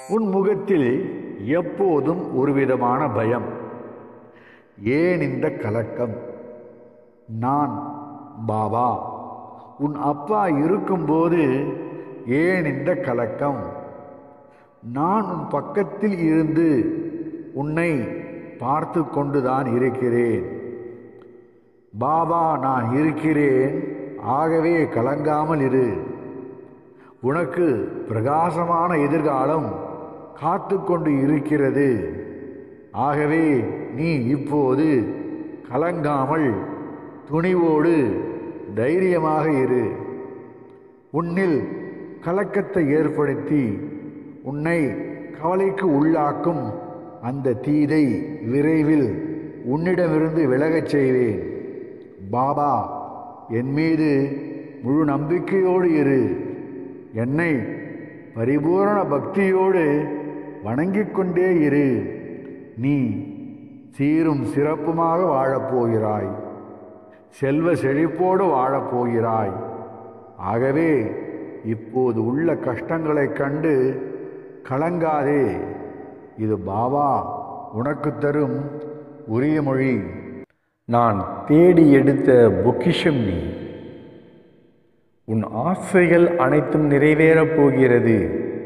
உன் முகத்தில் எப்போதும் ஒருவிதமான பயம் ஏன் இந்த கலக்கம் நான் பாபா உன் அப்பா இருக்கும்போது ஏன் இந்த கலக்கம் நான் உன் பக்கத்தில் இருந்து உன்னை பார்த்து கொண்டுதான் இருக்கிறேன் பாபா நான் இருக்கிறேன் ஆகவே கலங்காமல் இரு உனக்கு பிரகாசமான எதிர்காலம் காத்து கொண்டு இருக்கிறது ஆகவே நீ இப்போது கலங்காமல் துணிவோடு தைரியமாக இரு உன்னில் கலக்கத்தை ஏற்படுத்தி உன்னை கவலைக்கு உள்ளாக்கும் அந்த தீதை விரைவில் உன்னிடமிருந்து விலகச் செய்வேன் பாபா என் மீது முழு நம்பிக்கையோடு இரு என்னை பரிபூரண பக்தியோடு வணங்கிக் கொண்டே இரு நீ சீரும் சிறப்புமாக வாழப்போகிறாய் செல்வ செழிப்போடு வாழப்போகிறாய் ஆகவே இப்போது உள்ள கஷ்டங்களைக் கண்டு கலங்காதே இது பாபா உனக்கு தரும் உரிய மொழி நான் தேடி எடுத்த பொக்கிஷம் நீ உன் ஆசைகள் அனைத்தும் நிறைவேறப் போகிறது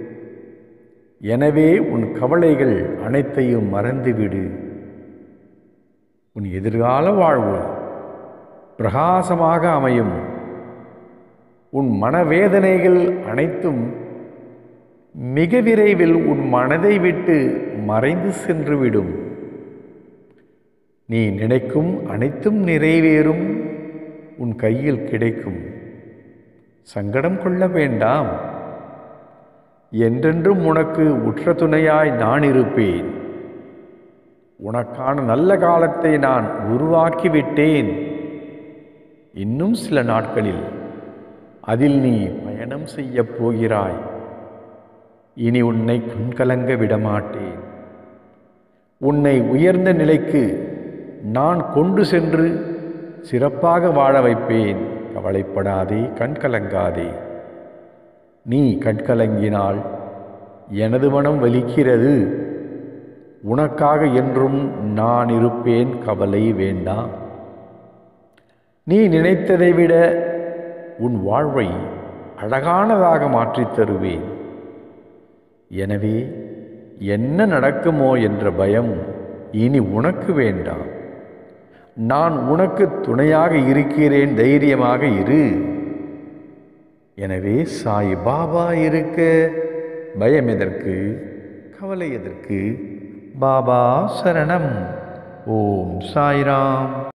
எனவே உன் கவலைகள் அனைத்தையும் மறந்துவிடு உன் எதிர்கால வாழ்வு பிரகாசமாக அமையும் உன் மனவேதனைகள் அனைத்தும் மிக விரைவில் உன் மனதை விட்டு மறைந்து சென்றுவிடும் நீ நினைக்கும் அனைத்தும் நிறைவேறும் உன் கையில் கிடைக்கும் சங்கடம் கொள்ள வேண்டாம் என்றென்றும் உனக்கு உற்ற துணையாய் நான் இருப்பேன் உனக்கான நல்ல காலத்தை நான் உருவாக்கிவிட்டேன் இன்னும் சில நாட்களில் அதில் நீ பயணம் செய்யப் போகிறாய் இனி உன்னை கண்கலங்க விடமாட்டேன் உன்னை உயர்ந்த நிலைக்கு நான் கொண்டு சென்று சிறப்பாக வாழ வைப்பேன் கவலைப்படாதே கண்கலங்காதே நீ கண்கலங்கினால் எனது மனம் வலிக்கிறது உனக்காக என்றும் நான் இருப்பேன் கவலை வேண்டாம் நீ நினைத்ததை விட உன் வாழ்வை அழகானதாக மாற்றித் தருவேன் எனவே என்ன நடக்குமோ என்ற பயம் இனி உனக்கு வேண்டாம் நான் உனக்கு துணையாக இருக்கிறேன் தைரியமாக இரு எனவே சாய் பாபா இருக்க பயம் எதற்கு கவலை எதற்கு பாபா சரணம் ஓம் சாய்ராம்